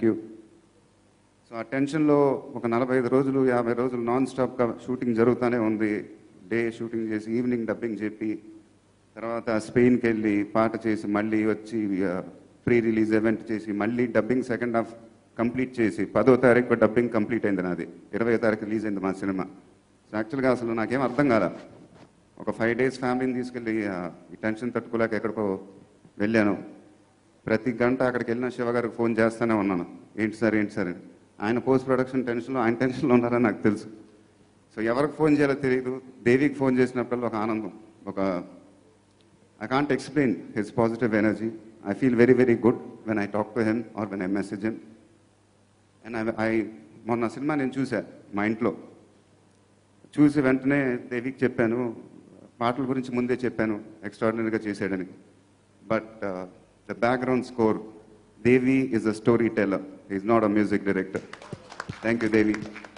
thank you so ఆ టెన్షన్లో ఒక నలభై ఐదు రోజులు యాభై రోజులు నాన్ స్టాప్గా షూటింగ్ జరుగుతూనే ఉంది డే షూటింగ్ చేసి ఈవినింగ్ డబ్బింగ్ చెప్పి తర్వాత స్పెయిన్కి వెళ్ళి పాట చేసి మళ్ళీ వచ్చి ప్రీ రిలీజ్ ఈవెంట్ చేసి మళ్ళీ డబ్బింగ్ సెకండ్ హాఫ్ కంప్లీట్ చేసి పదో తారీఖు డబ్బింగ్ కంప్లీట్ అయింది నాది ఇరవై తారీఖు రిలీజ్ అయింది మా సినిమా సో యాక్చువల్గా అసలు నాకేం అర్థం కాల ఒక ఫైవ్ డేస్ ఫ్యామిలీని తీసుకెళ్ళి ఆ, ఈ టెన్షన్ తట్టుకోలేక ఎక్కడికో వెళ్ళాను ప్రతి గంట అక్కడికి వెళ్ళిన శివ గారికి ఫోన్ చేస్తూనే ఉన్నాను ఏంటి సార్ ఏంటి సార్ అని ఆయన పోస్ట్ ప్రొడక్షన్ టెన్షన్లో ఆయన టెన్షన్లో ఉన్నారని నాకు తెలుసు సో ఎవరికి ఫోన్ చేయాలో తెలియదు దేవికి ఫోన్ చేసినప్పుడు ఒక ఆనందం ఒక I can't explain his positive energy I feel very very good when I talk to him or when I message him and I I మొన్న సినిమా నేను చూసా మా ఇంట్లో చూసి వెంటనే దేవికి చెప్పాను పాటల గురించి ముందే చెప్పాను ఎక్స్ట్రాడినరీగా చేశాడని but the background score Devi is a storyteller is not a music director thank you Devi